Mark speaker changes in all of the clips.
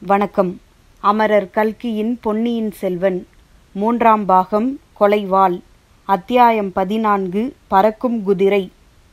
Speaker 1: வணக்கம் அமரர் கல்கியின் பொன்னியின் செல்வன் மூன்றாம் பாகம் கொலைவாள் அத்தியாயம் பதினான்கு பறக்கும் குதிரை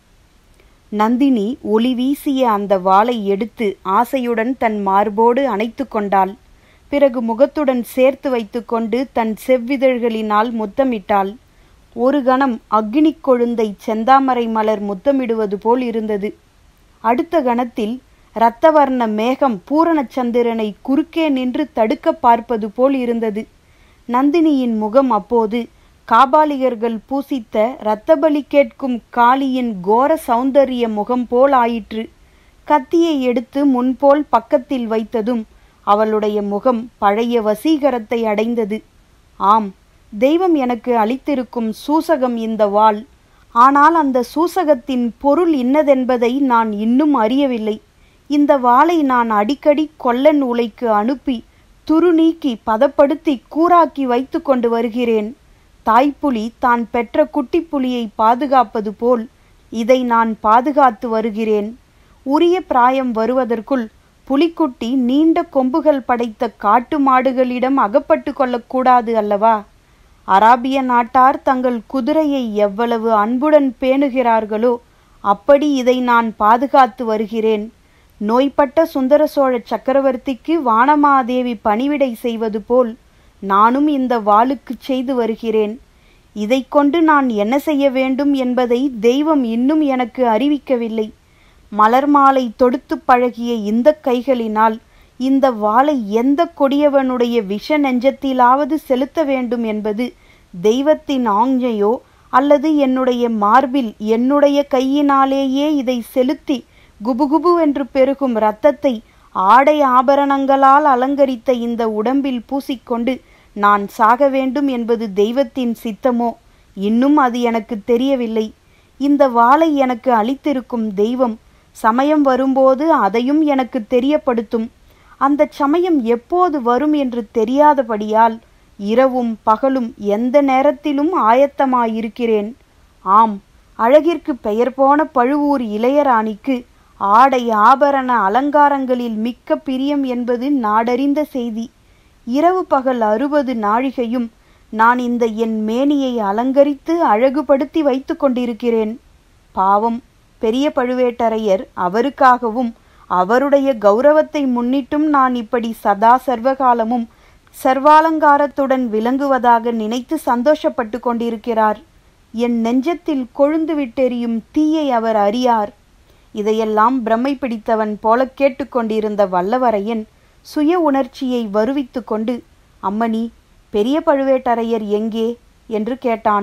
Speaker 1: நந்தினி ஒளி வீசிய அந்த வாளை எடுத்து ஆசையுடன் தன் மார்போடு அணைத்து கொண்டாள் பிறகு முகத்துடன் சேர்த்து வைத்துக்கொண்டு தன் செவ்விதழ்களினால் முத்தமிட்டாள் ஒரு கணம் அக்னிக் கொழுந்தை செந்தாமரை மலர் முத்தமிடுவது போல் இருந்தது அடுத்த கணத்தில் இரத்தவர்ண மேகம் பூரணச்சந்திரனை குறுக்கே நின்று தடுக்க பார்ப்பது போல் இருந்தது நந்தினியின் முகம் அப்போது காபாலிகர்கள் பூசித்த இரத்தபலி கேட்கும் காளியின் கோர சௌந்தரிய முகம் போல் ஆயிற்று கத்தியை எடுத்து முன்போல் பக்கத்தில் வைத்ததும் அவளுடைய முகம் பழைய வசீகரத்தை அடைந்தது ஆம் தெய்வம் எனக்கு அளித்திருக்கும் சூசகம் இந்த வாள் ஆனால் அந்த சூசகத்தின் பொருள் இன்னதென்பதை நான் இன்னும் அறியவில்லை இந்த வாளை நான் அடிக்கடி கொல்லன் உலைக்கு அனுப்பி துரு நீக்கி பதப்படுத்தி கூராக்கி வைத்து கொண்டு வருகிறேன் தாய்ப்புலி தான் பெற்ற குட்டிப்புலியை பாதுகாப்பது போல் இதை நான் பாதுகாத்து வருகிறேன் உரிய பிராயம் வருவதற்குள் புலிக்குட்டி நீண்ட கொம்புகள் படைத்த காட்டு மாடுகளிடம் அகப்பட்டு கொள்ளக்கூடாது அல்லவா அராபிய நாட்டார் தங்கள் குதிரையை எவ்வளவு அன்புடன் பேணுகிறார்களோ அப்படி இதை நான் பாதுகாத்து வருகிறேன் நோய்பட்ட சுந்தர சோழ சக்கரவர்த்திக்கு வானமாதேவி பணிவிடை செய்வது போல் நானும் இந்த வாளுக்கு செய்து வருகிறேன் இதை கொண்டு நான் என்ன செய்ய வேண்டும் என்பதை தெய்வம் இன்னும் எனக்கு அறிவிக்கவில்லை மலர் மாலை தொடுத்து பழகிய இந்த கைகளினால் இந்த வாளை எந்த கொடியவனுடைய விஷ நெஞ்சத்திலாவது செலுத்த வேண்டும் என்பது தெய்வத்தின் ஆஞ்ஞையோ அல்லது என்னுடைய மார்பில் என்னுடைய கையினாலேயே இதை செலுத்தி குபுகுபுவென்று பெருகும் இரத்தத்தை ஆடை ஆபரணங்களால் அலங்கரித்த இந்த உடம்பில் பூசிக்கொண்டு நான் சாக வேண்டும் என்பது தெய்வத்தின் சித்தமோ இன்னும் அது எனக்கு தெரியவில்லை இந்த வாளை எனக்கு அளித்திருக்கும் தெய்வம் சமயம் வரும்போது அதையும் எனக்கு தெரியப்படுத்தும் அந்த சமயம் எப்போது வரும் என்று தெரியாதபடியால் இரவும் பகலும் எந்த நேரத்திலும் ஆயத்தமாயிருக்கிறேன் ஆம் அழகிற்கு பெயர் போன பழுவூர் இளையராணிக்கு ஆடை ஆபரண அலங்காரங்களில் மிக்க பிரியம் என்பது நாடறிந்த செய்தி இரவு பகல் அறுபது நாழிகையும் நான் இந்த என் மேனியை அலங்கரித்து அழகுபடுத்தி வைத்து கொண்டிருக்கிறேன் பாவம் பெரிய பழுவேட்டரையர் அவருக்காகவும் அவருடைய கௌரவத்தை முன்னிட்டும் நான் இப்படி சதா சர்வகாலமும் சர்வாலங்காரத்துடன் விளங்குவதாக நினைத்து சந்தோஷப்பட்டு கொண்டிருக்கிறார் என் நெஞ்சத்தில் கொழுந்து விட்டெறியும் தீயை அவர் அறியார் இதையெல்லாம் பிரமை பிடித்தவன் போல கேட்டுக்கொண்டிருந்த வல்லவரையன் சுய உணர்ச்சியை வருவித்து கொண்டு அம்மணி பெரிய பழுவேட்டரையர் எங்கே என்று கேட்டான்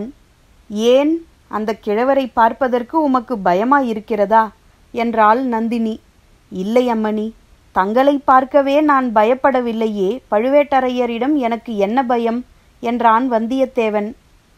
Speaker 1: ஏன் அந்த கிழவரை பார்ப்பதற்கு உமக்கு பயமாயிருக்கிறதா என்றாள் நந்தினி இல்லை அம்மணி தங்களை பார்க்கவே நான் பயப்படவில்லையே பழுவேட்டரையரிடம் எனக்கு என்ன பயம் என்றான் வந்தியத்தேவன்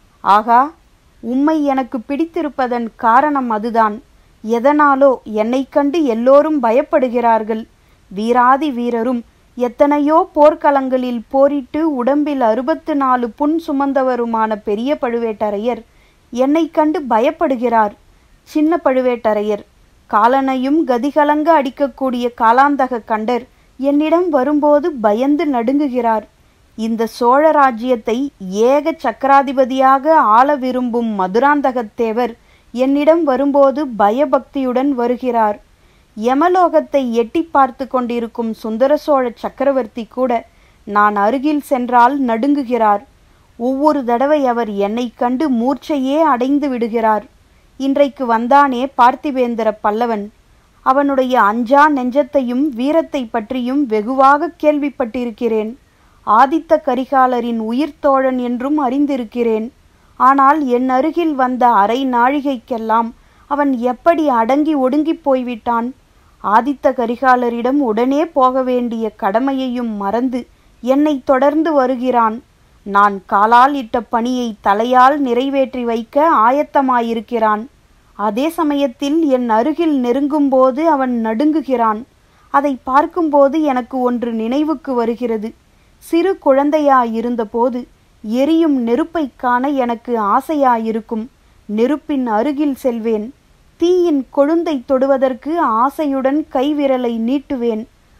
Speaker 1: ஆகா உம்மை எனக்கு பிடித்திருப்பதன் காரணம் அதுதான் எதனாலோ என்னை கண்டு எல்லோரும் பயப்படுகிறார்கள் வீராதி வீரரும் எத்தனையோ போர்க்களங்களில் போரிட்டு உடம்பில் அறுபத்து நாலு புண் சுமந்தவருமான பெரிய பழுவேட்டரையர் என்னை கண்டு பயப்படுகிறார் சின்ன பழுவேட்டரையர் காலனையும் கதிகலங்க அடிக்கக்கூடிய காலாந்தக கண்டர் என்னிடம் வரும்போது பயந்து நடுங்குகிறார் இந்த சோழ ராஜ்யத்தை ஏக சக்கராதிபதியாக ஆள விரும்பும் மதுராந்தகத்தேவர் என்னிடம் வரும்போது பயபக்தியுடன் வருகிறார் யமலோகத்தை எட்டி பார்த்து கொண்டிருக்கும் சுந்தர சோழ சக்கரவர்த்தி கூட நான் அருகில் சென்றால் நடுங்குகிறார் ஒவ்வொரு தடவை அவர் என்னை கண்டு மூர்ச்சையே அடைந்து விடுகிறார் இன்றைக்கு வந்தானே பார்த்திவேந்திர பல்லவன் அவனுடைய அஞ்சா நெஞ்சத்தையும் வீரத்தை பற்றியும் வெகுவாக கேள்விப்பட்டிருக்கிறேன் ஆதித்த கரிகாலரின் உயிர் தோழன் என்றும் அறிந்திருக்கிறேன் ஆனால் என் அருகில் வந்த அரை நாழிகைக்கெல்லாம் அவன் எப்படி அடங்கி ஒடுங்கி போய்விட்டான் ஆதித்த கரிகாலரிடம் உடனே போக வேண்டிய கடமையையும் மறந்து என்னை தொடர்ந்து வருகிறான் நான் காலால் இட்ட பணியை தலையால் நிறைவேற்றி வைக்க ஆயத்தமாயிருக்கிறான் அதே சமயத்தில் என் அருகில் நெருங்கும்போது அவன் நடுங்குகிறான் அதை பார்க்கும்போது எனக்கு ஒன்று நினைவுக்கு வருகிறது சிறு குழந்தையாயிருந்தபோது எரியும் நெருப்பைக் காண எனக்கு ஆசையாயிருக்கும் நெருப்பின் அருகில் செல்வேன் தீயின் கொழுந்தை தொடுவதற்கு ஆசையுடன் கைவிரலை நீட்டுவேன்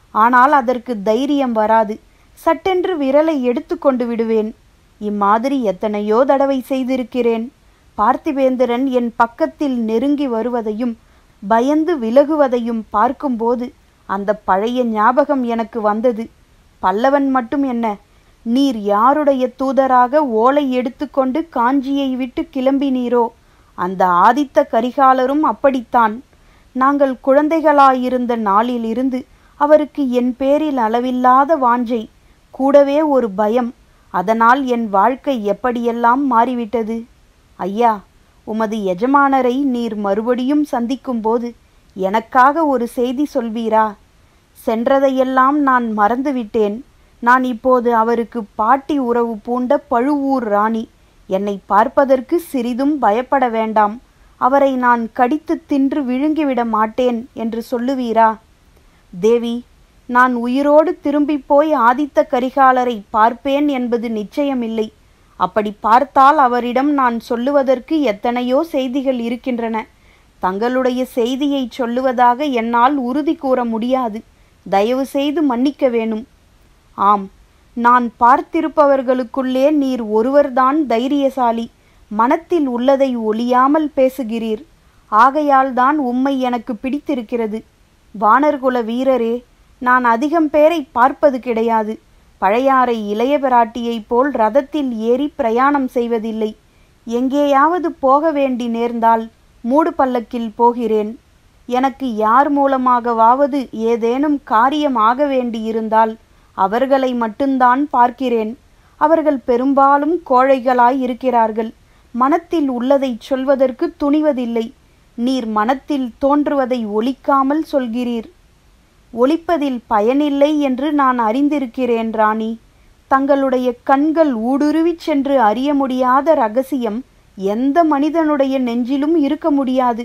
Speaker 1: ஆனால் அதற்கு தைரியம் வராது சட்டென்று விரலை எடுத்து கொண்டு விடுவேன் இம்மாதிரி எத்தனையோ தடவை செய்திருக்கிறேன் பார்த்திபேந்திரன் என் பக்கத்தில் நெருங்கி வருவதையும் பயந்து விலகுவதையும் பார்க்கும்போது அந்த பழைய ஞாபகம் எனக்கு வந்தது பல்லவன் மட்டும் என்ன நீர் யாருடைய தூதராக ஓலை எடுத்துக்கொண்டு காஞ்சியை விட்டு கிளம்பினீரோ அந்த ஆதித்த கரிகாலரும் அப்படித்தான் நாங்கள் குழந்தைகளாயிருந்த நாளிலிருந்து அவருக்கு என் பேரில் அளவில்லாத வாஞ்சை கூடவே ஒரு பயம் அதனால் என் வாழ்க்கை எப்படியெல்லாம் மாறிவிட்டது ஐயா உமது எஜமானரை நீர் மறுபடியும் சந்திக்கும்போது எனக்காக ஒரு செய்தி சொல்வீரா சென்றதையெல்லாம் நான் மறந்துவிட்டேன் நான் இப்போது அவருக்கு பாட்டி உறவு பூண்ட பழுவூர் ராணி என்னை பார்ப்பதற்கு சிறிதும் பயப்பட வேண்டாம் அவரை நான் கடித்து தின்று விழுங்கிவிட மாட்டேன் என்று சொல்லுவீரா தேவி நான் உயிரோடு திரும்பிப் போய் ஆதித்த கரிகாலரை பார்ப்பேன் என்பது நிச்சயமில்லை அப்படி பார்த்தால் அவரிடம் நான் சொல்லுவதற்கு எத்தனையோ செய்திகள் இருக்கின்றன தங்களுடைய செய்தியை சொல்லுவதாக என்னால் உறுதி கூற முடியாது தயவு செய்து மன்னிக்க வேணும் ஆம் நான் பார்த்திருப்பவர்களுக்குள்ளே நீர் ஒருவர்தான் தைரியசாலி மனத்தில் உள்ளதை ஒளியாமல் பேசுகிறீர் ஆகையால்தான் உம்மை எனக்கு பிடித்திருக்கிறது வானர்குல வீரரே நான் அதிகம் பேரை பார்ப்பது கிடையாது பழையாறை இளைய பிராட்டியைப் போல் ரதத்தில் ஏறி பிரயாணம் செய்வதில்லை எங்கேயாவது போக வேண்டி நேர்ந்தால் மூடு பல்லக்கில் போகிறேன் எனக்கு யார் மூலமாகவாவது ஏதேனும் காரியம் ஆக வேண்டியிருந்தால் அவர்களை மட்டும்தான் பார்க்கிறேன் அவர்கள் பெரும்பாலும் கோழைகளாய் இருக்கிறார்கள் மனத்தில் உள்ளதைச் சொல்வதற்கு துணிவதில்லை நீர் மனத்தில் தோன்றுவதை ஒலிக்காமல் சொல்கிறீர் ஒலிப்பதில் பயனில்லை என்று நான் அறிந்திருக்கிறேன் ராணி தங்களுடைய கண்கள் ஊடுருவிச் சென்று அறிய முடியாத ரகசியம் எந்த மனிதனுடைய நெஞ்சிலும் இருக்க முடியாது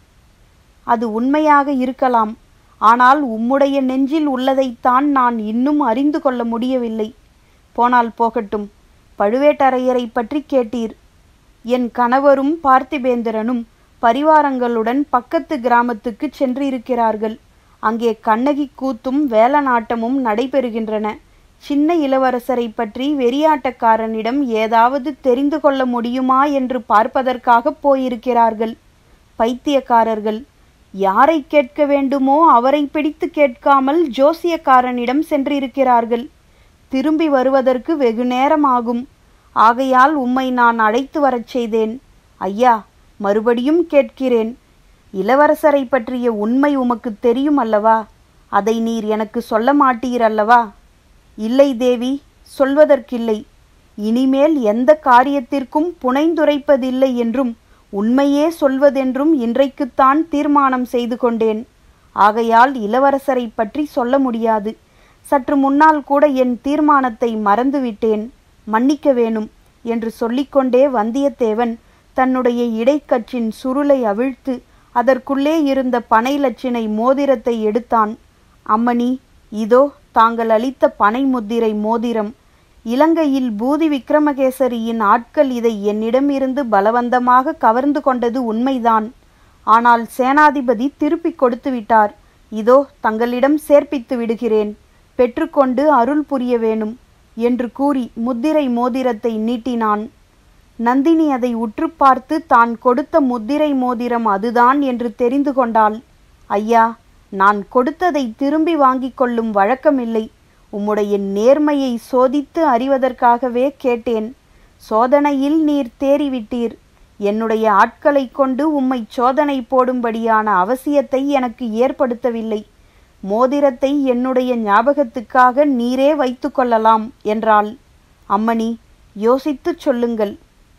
Speaker 1: அது உண்மையாக இருக்கலாம் ஆனால் உம்முடைய நெஞ்சில் உள்ளதைத்தான் நான் இன்னும் அறிந்து கொள்ள முடியவில்லை போனால் போகட்டும் பழுவேட்டரையரை பற்றி கேட்டீர் என் கணவரும் பார்த்திபேந்திரனும் பரிவாரங்களுடன் பக்கத்து கிராமத்துக்கு சென்றிருக்கிறார்கள் அங்கே கண்ணகி கூத்தும் வேலநாட்டமும் நடைபெறுகின்றன சின்ன இளவரசரை பற்றி வெறியாட்டக்காரனிடம் ஏதாவது தெரிந்து கொள்ள முடியுமா என்று பார்ப்பதற்காக போயிருக்கிறார்கள் பைத்தியக்காரர்கள் யாரை கேட்க வேண்டுமோ அவரை பிடித்து கேட்காமல் ஜோசியக்காரனிடம் சென்றிருக்கிறார்கள் திரும்பி வருவதற்கு வெகு நேரம் ஆகும் ஆகையால் உம்மை நான் அழைத்து வரச் செய்தேன் ஐயா மறுபடியும் கேட்கிறேன் இளவரசரை பற்றிய உண்மை உமக்கு தெரியும் அல்லவா அதை நீர் எனக்கு சொல்ல மாட்டீர் அல்லவா இல்லை தேவி சொல்வதற்கில்லை இனிமேல் எந்த காரியத்திற்கும் புனைந்துரைப்பதில்லை என்றும் உண்மையே சொல்வதென்றும் இன்றைக்குத்தான் தீர்மானம் செய்து கொண்டேன் ஆகையால் இளவரசரை பற்றி சொல்ல முடியாது சற்று முன்னால் கூட என் தீர்மானத்தை மறந்துவிட்டேன் மன்னிக்க வேணும் என்று சொல்லிக்கொண்டே வந்தியத்தேவன் தன்னுடைய இடைக்கச்சின் சுருளை அவிழ்த்து அதற்குள்ளே இருந்த பனை லட்சினை மோதிரத்தை எடுத்தான் அம்மணி இதோ தாங்கள் அளித்த பனை முத்திரை மோதிரம் இலங்கையில் பூதி விக்ரமகேசரியின் ஆட்கள் இதை என்னிடமிருந்து பலவந்தமாக கவர்ந்து கொண்டது உண்மைதான் ஆனால் சேனாதிபதி திருப்பிக் கொடுத்து விட்டார் இதோ தங்களிடம் சேர்ப்பித்து விடுகிறேன் பெற்றுக்கொண்டு அருள் புரிய வேணும் என்று கூறி முத்திரை மோதிரத்தை நீட்டினான் நந்தினி அதை உற்று பார்த்து தான் கொடுத்த முத்திரை மோதிரம் அதுதான் என்று தெரிந்து கொண்டாள் ஐயா நான் கொடுத்ததை திரும்பி வாங்கிக் கொள்ளும் வழக்கமில்லை உம்முடைய நேர்மையை சோதித்து அறிவதற்காகவே கேட்டேன் சோதனையில் நீர் தேறிவிட்டீர் என்னுடைய ஆட்களைக் கொண்டு உம்மை சோதனை போடும்படியான அவசியத்தை எனக்கு ஏற்படுத்தவில்லை மோதிரத்தை என்னுடைய ஞாபகத்துக்காக நீரே வைத்து கொள்ளலாம் என்றாள் அம்மணி யோசித்துச் சொல்லுங்கள்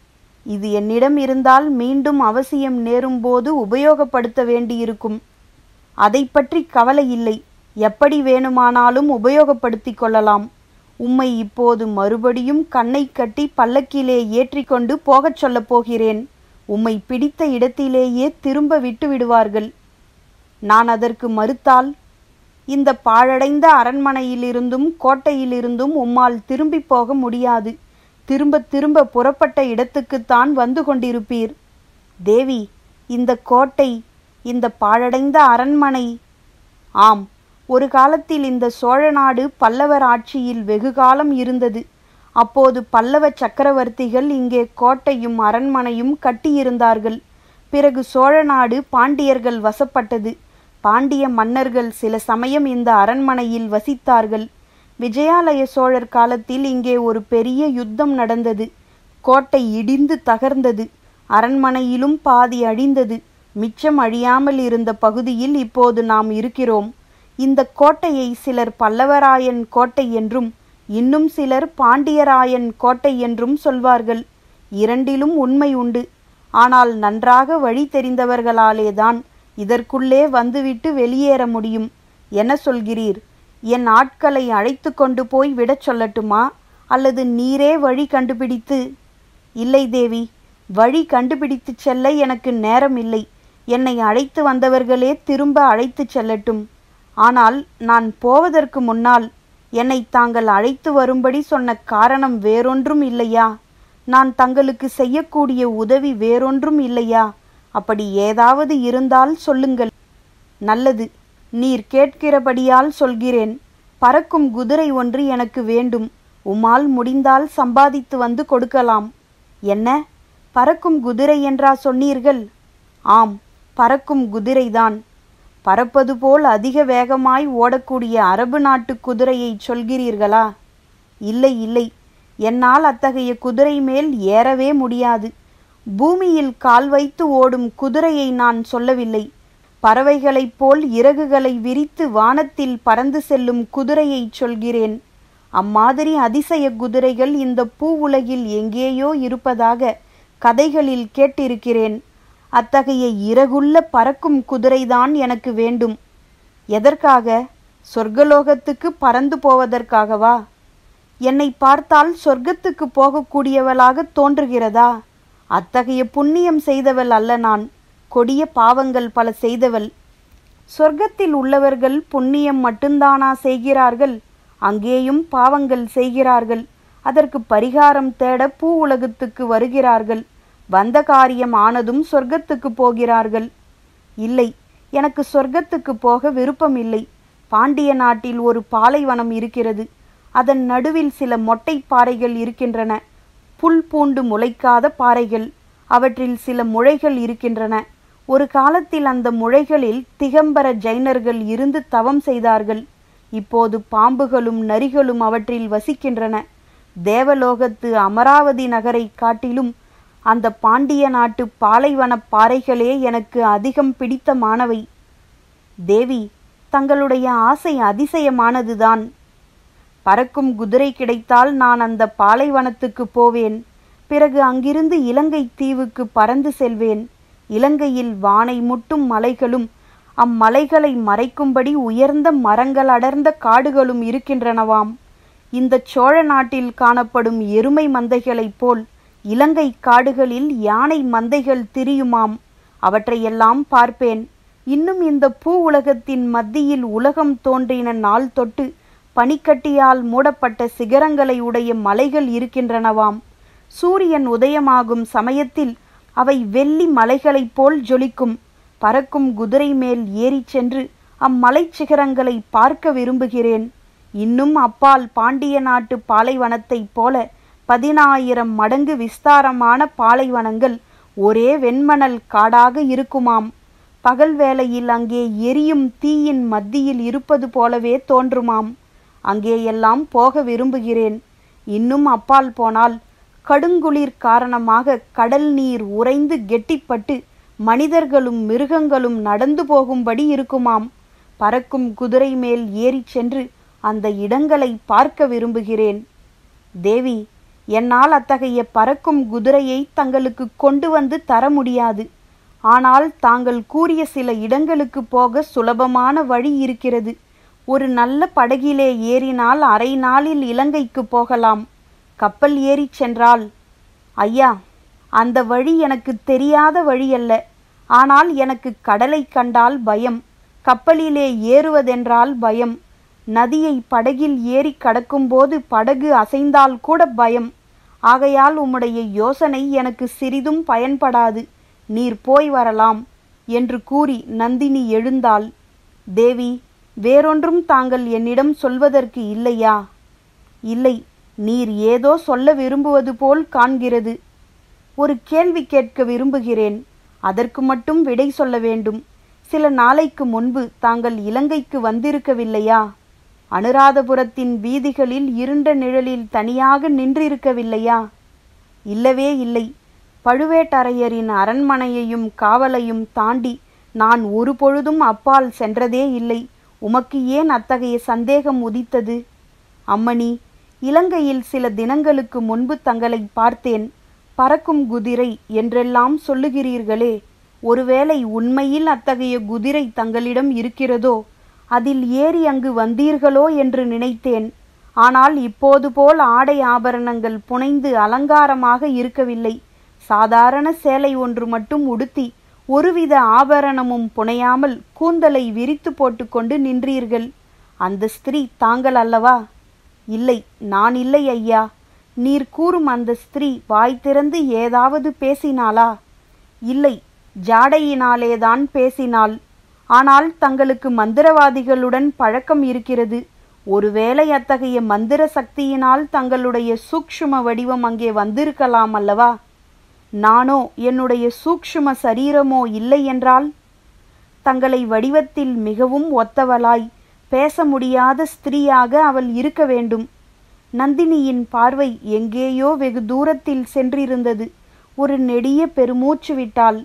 Speaker 1: இது என்னிடம் இருந்தால் மீண்டும் அவசியம் நேரும்போது உபயோகப்படுத்த வேண்டியிருக்கும் அதை பற்றி கவலை இல்லை எப்படி வேணுமானாலும் உபயோகப்படுத்திக் கொள்ளலாம் உம்மை இப்போது மறுபடியும் கண்ணை கட்டி பல்லக்கிலே ஏற்றிக்கொண்டு போகச் சொல்லப் போகிறேன் உம்மை பிடித்த இடத்திலேயே திரும்ப விட்டு விடுவார்கள் நான் அதற்கு மறுத்தால் இந்த பாழடைந்த அரண்மனையிலிருந்தும் கோட்டையிலிருந்தும் உம்மால் திரும்பி போக முடியாது திரும்ப திரும்ப புறப்பட்ட இடத்துக்குத்தான் வந்து கொண்டிருப்பீர் தேவி இந்த கோட்டை இந்த பாழடைந்த அரண்மனை ஆம் ஒரு காலத்தில் இந்த சோழ நாடு பல்லவர் ஆட்சியில் வெகுகாலம் இருந்தது அப்போது பல்லவ சக்கரவர்த்திகள் இங்கே கோட்டையும் அரண்மனையும் கட்டியிருந்தார்கள் பிறகு சோழ நாடு பாண்டியர்கள் வசப்பட்டது பாண்டிய மன்னர்கள் சில சமயம் இந்த அரண்மனையில் வசித்தார்கள் விஜயாலய சோழர் காலத்தில் இங்கே ஒரு பெரிய யுத்தம் நடந்தது கோட்டை இடிந்து தகர்ந்தது அரண்மனையிலும் பாதி அழிந்தது மிச்சம் அழியாமல் இருந்த பகுதியில் இப்போது நாம் இருக்கிறோம் இந்த கோட்டையை சிலர் பல்லவராயன் கோட்டை என்றும் இன்னும் சிலர் பாண்டியராயன் கோட்டை என்றும் சொல்வார்கள் இரண்டிலும் உண்மை உண்டு ஆனால் நன்றாக வழி தெரிந்தவர்களாலேதான் இதற்குள்ளே வந்துவிட்டு வெளியேற முடியும் என்ன சொல்கிறீர் என் ஆட்களை அழைத்து கொண்டு போய் விடச் சொல்லட்டுமா அல்லது நீரே வழி கண்டுபிடித்து இல்லை தேவி வழி கண்டுபிடித்து செல்ல எனக்கு நேரம் இல்லை என்னை அழைத்து வந்தவர்களே திரும்ப அழைத்து செல்லட்டும் ஆனால் நான் போவதற்கு முன்னால் என்னை தாங்கள் அழைத்து வரும்படி சொன்ன காரணம் வேறொன்றும் இல்லையா நான் தங்களுக்கு செய்யக்கூடிய உதவி வேறொன்றும் இல்லையா அப்படி ஏதாவது இருந்தால் சொல்லுங்கள் நல்லது நீர் கேட்கிறபடியால் சொல்கிறேன் பறக்கும் குதிரை ஒன்று எனக்கு வேண்டும் உம்மால் முடிந்தால் சம்பாதித்து வந்து கொடுக்கலாம் என்ன பறக்கும் குதிரை என்றா சொன்னீர்கள் ஆம் பறக்கும் குதிரைதான் பறப்பது போல் அதிக வேகமாய் ஓடக்கூடிய அரபு நாட்டு குதிரையை சொல்கிறீர்களா இல்லை இல்லை என்னால் அத்தகைய குதிரை மேல் ஏறவே முடியாது பூமியில் கால் வைத்து ஓடும் குதிரையை நான் சொல்லவில்லை பறவைகளைப் போல் இறகுகளை விரித்து வானத்தில் பறந்து செல்லும் குதிரையை சொல்கிறேன் அம்மாதிரி அதிசய குதிரைகள் இந்த பூ உலகில் எங்கேயோ இருப்பதாக கதைகளில் கேட்டிருக்கிறேன் அத்தகைய இறகுள்ள பறக்கும் குதிரைதான் எனக்கு வேண்டும் எதற்காக சொர்க்கலோகத்துக்கு பறந்து போவதற்காகவா என்னை பார்த்தால் சொர்க்கத்துக்கு போகக்கூடியவளாக தோன்றுகிறதா அத்தகைய புண்ணியம் செய்தவள் அல்ல நான் கொடிய பாவங்கள் பல செய்தவள் சொர்க்கத்தில் உள்ளவர்கள் புண்ணியம் மட்டும்தானா செய்கிறார்கள் அங்கேயும் பாவங்கள் செய்கிறார்கள் அதற்கு பரிகாரம் தேட பூ உலகத்துக்கு வருகிறார்கள் வந்த காரியம் ஆனதும் சொர்க்கத்துக்கு போகிறார்கள் இல்லை எனக்கு சொர்க்கத்துக்கு போக விருப்பம் இல்லை பாண்டிய நாட்டில் ஒரு பாலைவனம் இருக்கிறது அதன் நடுவில் சில மொட்டை பாறைகள் இருக்கின்றன புல் பூண்டு முளைக்காத பாறைகள் அவற்றில் சில முளைகள் இருக்கின்றன ஒரு காலத்தில் அந்த முளைகளில் திகம்பர ஜைனர்கள் இருந்து தவம் செய்தார்கள் இப்போது பாம்புகளும் நரிகளும் அவற்றில் வசிக்கின்றன தேவலோகத்து அமராவதி நகரை காட்டிலும் அந்த பாண்டிய நாட்டு பாலைவன பாறைகளே எனக்கு அதிகம் பிடித்தமானவை தேவி தங்களுடைய ஆசை அதிசயமானதுதான் பறக்கும் குதிரை கிடைத்தால் நான் அந்த பாலைவனத்துக்கு போவேன் பிறகு அங்கிருந்து இலங்கை தீவுக்கு பறந்து செல்வேன் இலங்கையில் வானை முட்டும் மலைகளும் அம்மலைகளை மறைக்கும்படி உயர்ந்த மரங்கள் அடர்ந்த காடுகளும் இருக்கின்றனவாம் இந்த சோழ நாட்டில் காணப்படும் எருமை மந்தைகளைப் போல் இலங்கை காடுகளில் யானை மந்தைகள் திரியுமாம் அவற்றையெல்லாம் பார்ப்பேன் இன்னும் இந்த பூ உலகத்தின் மத்தியில் உலகம் தோன்றின நாள் தொட்டு பனிக்கட்டியால் மூடப்பட்ட சிகரங்களை உடைய மலைகள் இருக்கின்றனவாம் சூரியன் உதயமாகும் சமயத்தில் அவை வெள்ளி மலைகளைப் போல் ஜொலிக்கும் பறக்கும் குதிரை மேல் ஏறிச் சென்று அம்மலைச் சிகரங்களை பார்க்க விரும்புகிறேன் இன்னும் அப்பால் பாண்டிய நாட்டு பாலைவனத்தைப் போல பதினாயிரம் மடங்கு விஸ்தாரமான பாலைவனங்கள் ஒரே வெண்மணல் காடாக இருக்குமாம் பகல் வேளையில் அங்கே எரியும் தீயின் மத்தியில் இருப்பது போலவே தோன்றுமாம் அங்கேயெல்லாம் போக விரும்புகிறேன் இன்னும் அப்பால் போனால் கடுங்குளிர் காரணமாக கடல் நீர் உறைந்து கெட்டிப்பட்டு மனிதர்களும் மிருகங்களும் நடந்து போகும்படி இருக்குமாம் பறக்கும் குதிரை மேல் ஏறிச் சென்று அந்த இடங்களை பார்க்க விரும்புகிறேன் தேவி என்னால் அத்தகைய பறக்கும் குதிரையை தங்களுக்கு கொண்டு வந்து தர முடியாது ஆனால் தாங்கள் கூறிய சில இடங்களுக்கு போக சுலபமான வழி இருக்கிறது ஒரு நல்ல படகிலே ஏறினால் அரை நாளில் இலங்கைக்கு போகலாம் கப்பல் ஏறிச் சென்றால் ஐயா அந்த வழி எனக்கு தெரியாத வழி அல்ல ஆனால் எனக்கு கடலை கண்டால் பயம் கப்பலிலே ஏறுவதென்றால் பயம் நதியை படகில் ஏறி கடக்கும்போது படகு அசைந்தால் கூட பயம் ஆகையால் உம்முடைய யோசனை எனக்கு சிறிதும் பயன்படாது நீர் போய் வரலாம் என்று கூறி நந்தினி எழுந்தாள் தேவி வேறொன்றும் தாங்கள் என்னிடம் சொல்வதற்கு இல்லையா இல்லை நீர் ஏதோ சொல்ல விரும்புவது போல் காண்கிறது ஒரு கேள்வி கேட்க விரும்புகிறேன் அதற்கு மட்டும் விடை சொல்ல வேண்டும் சில நாளைக்கு முன்பு தாங்கள் இலங்கைக்கு வந்திருக்கவில்லையா அனுராதபுரத்தின் வீதிகளில் இருண்ட நிழலில் தனியாக நின்றிருக்கவில்லையா இல்லவே இல்லை பழுவேட்டரையரின் அரண்மனையையும் காவலையும் தாண்டி நான் ஒரு பொழுதும் அப்பால் சென்றதே இல்லை உமக்கு ஏன் அத்தகைய சந்தேகம் உதித்தது அம்மணி இலங்கையில் சில தினங்களுக்கு முன்பு தங்களை பார்த்தேன் பறக்கும் குதிரை என்றெல்லாம் சொல்லுகிறீர்களே ஒருவேளை உண்மையில் அத்தகைய குதிரை தங்களிடம் இருக்கிறதோ அதில் ஏறி அங்கு வந்தீர்களோ என்று நினைத்தேன் ஆனால் இப்போது போல் ஆடை ஆபரணங்கள் புனைந்து அலங்காரமாக இருக்கவில்லை சாதாரண சேலை ஒன்று மட்டும் உடுத்தி ஒருவித ஆபரணமும் புனையாமல் கூந்தலை விரித்து போட்டுக்கொண்டு நின்றீர்கள் அந்த ஸ்திரீ தாங்கள் அல்லவா இல்லை நான் இல்லை ஐயா நீர் கூறும் அந்த ஸ்திரீ வாய் திறந்து ஏதாவது பேசினாளா இல்லை ஜாடையினாலேதான் பேசினாள் ஆனால் தங்களுக்கு மந்திரவாதிகளுடன் பழக்கம் இருக்கிறது ஒருவேளை அத்தகைய மந்திர சக்தியினால் தங்களுடைய சூக்ஷ்ம வடிவம் அங்கே வந்திருக்கலாம் அல்லவா நானோ என்னுடைய சூக்ஷ்ம சரீரமோ இல்லை என்றால் தங்களை வடிவத்தில் மிகவும் ஒத்தவளாய் பேச முடியாத ஸ்திரீயாக அவள் இருக்க வேண்டும் நந்தினியின் பார்வை எங்கேயோ வெகு தூரத்தில் சென்றிருந்தது ஒரு நெடிய பெருமூச்சு விட்டாள்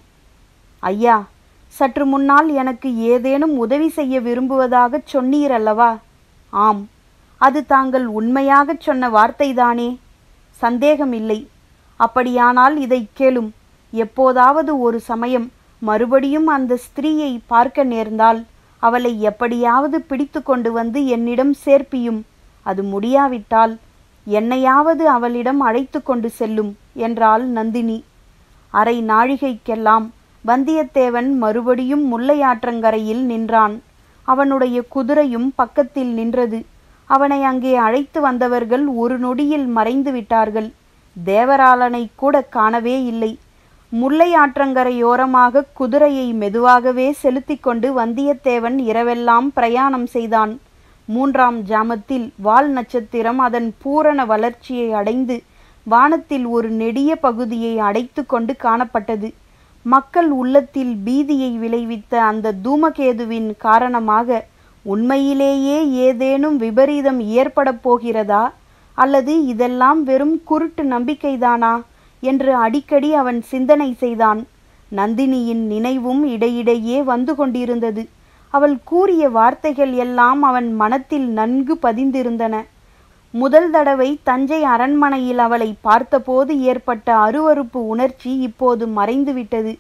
Speaker 1: ஐயா சற்று முன்னால் எனக்கு ஏதேனும் உதவி செய்ய விரும்புவதாகச் சொன்னீர் அல்லவா ஆம் அது தாங்கள் உண்மையாகச் சொன்ன வார்த்தைதானே சந்தேகமில்லை அப்படியானால் இதைக் கேளும் எப்போதாவது ஒரு சமயம் மறுபடியும் அந்த ஸ்திரீயை பார்க்க நேர்ந்தால் அவளை எப்படியாவது பிடித்து கொண்டு வந்து என்னிடம் சேர்ப்பியும் அது முடியாவிட்டால் என்னையாவது அவளிடம் அழைத்து கொண்டு செல்லும் என்றாள் நந்தினி அரை நாழிகைக்கெல்லாம் வந்தியத்தேவன் மறுபடியும் முல்லையாற்றங்கரையில் நின்றான் அவனுடைய குதிரையும் பக்கத்தில் நின்றது அவனை அங்கே அழைத்து வந்தவர்கள் ஒரு நொடியில் மறைந்து விட்டார்கள் தேவராளனை கூட காணவே இல்லை முல்லை ஆற்றங்கரையோரமாக குதிரையை மெதுவாகவே செலுத்திக் கொண்டு வந்தியத்தேவன் இரவெல்லாம் பிரயாணம் செய்தான் மூன்றாம் ஜாமத்தில் வால் நட்சத்திரம் அதன் பூரண வளர்ச்சியை அடைந்து வானத்தில் ஒரு நெடிய பகுதியை அடைத்து கொண்டு காணப்பட்டது மக்கள் உள்ளத்தில் பீதியை விளைவித்த அந்த தூமகேதுவின் காரணமாக உண்மையிலேயே ஏதேனும் விபரீதம் ஏற்படப் போகிறதா அல்லது இதெல்லாம் வெறும் குருட்டு நம்பிக்கைதானா என்று அடிக்கடி அவன் சிந்தனை செய்தான் நந்தினியின் நினைவும் இடையிடையே வந்து கொண்டிருந்தது அவள் கூறிய வார்த்தைகள் எல்லாம் அவன் மனத்தில் நன்கு பதிந்திருந்தன முதல் தடவை தஞ்சை அரண்மனையில் அவளை பார்த்தபோது ஏற்பட்ட அருவருப்பு உணர்ச்சி இப்போது மறைந்துவிட்டது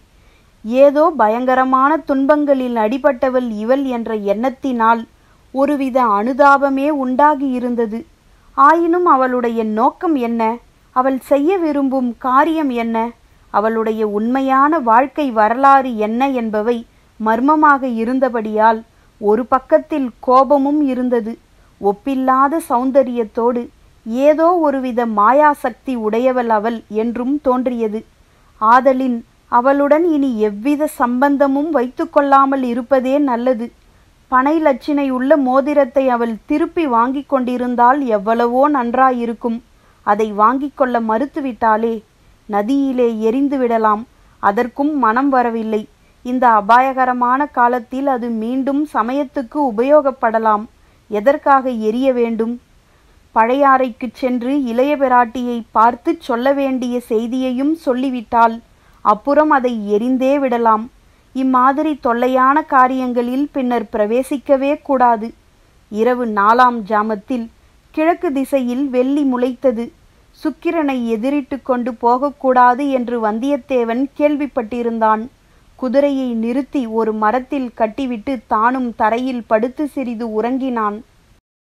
Speaker 1: ஏதோ பயங்கரமான துன்பங்களில் அடிபட்டவள் இவள் என்ற எண்ணத்தினால் ஒருவித அனுதாபமே உண்டாகி இருந்தது ஆயினும் அவளுடைய நோக்கம் என்ன அவள் செய்ய விரும்பும் காரியம் என்ன அவளுடைய உண்மையான வாழ்க்கை வரலாறு என்ன என்பவை மர்மமாக இருந்தபடியால் ஒரு பக்கத்தில் கோபமும் இருந்தது ஒப்பில்லாத சௌந்தரியத்தோடு ஏதோ ஒருவித மாயாசக்தி உடையவள் அவள் என்றும் தோன்றியது ஆதலின் அவளுடன் இனி எவ்வித சம்பந்தமும் வைத்துக்கொள்ளாமல் இருப்பதே நல்லது பனை லட்சினை உள்ள மோதிரத்தை அவள் திருப்பி வாங்கிக் கொண்டிருந்தால் எவ்வளவோ நன்றாயிருக்கும் அதை வாங்கிக் கொள்ள மறுத்துவிட்டாளே நதியிலே எரிந்து விடலாம் அதற்கும் மனம் வரவில்லை இந்த அபாயகரமான காலத்தில் அது மீண்டும் சமயத்துக்கு உபயோகப்படலாம் எதற்காக எரிய வேண்டும் பழையாறைக்குச் சென்று இளைய பிராட்டியை பார்த்துச் சொல்ல வேண்டிய செய்தியையும் சொல்லிவிட்டால் அப்புறம் அதை எரிந்தே விடலாம் இம்மாதிரி தொல்லையான காரியங்களில் பின்னர் பிரவேசிக்கவே கூடாது இரவு நாலாம் ஜாமத்தில் கிழக்கு திசையில் வெள்ளி முளைத்தது சுக்கிரனை எதிரிட்டு கொண்டு போகக்கூடாது என்று வந்தியத்தேவன் கேள்விப்பட்டிருந்தான் குதிரையை நிறுத்தி ஒரு மரத்தில் கட்டிவிட்டு தானும் தரையில் படுத்து சிறிது உறங்கினான்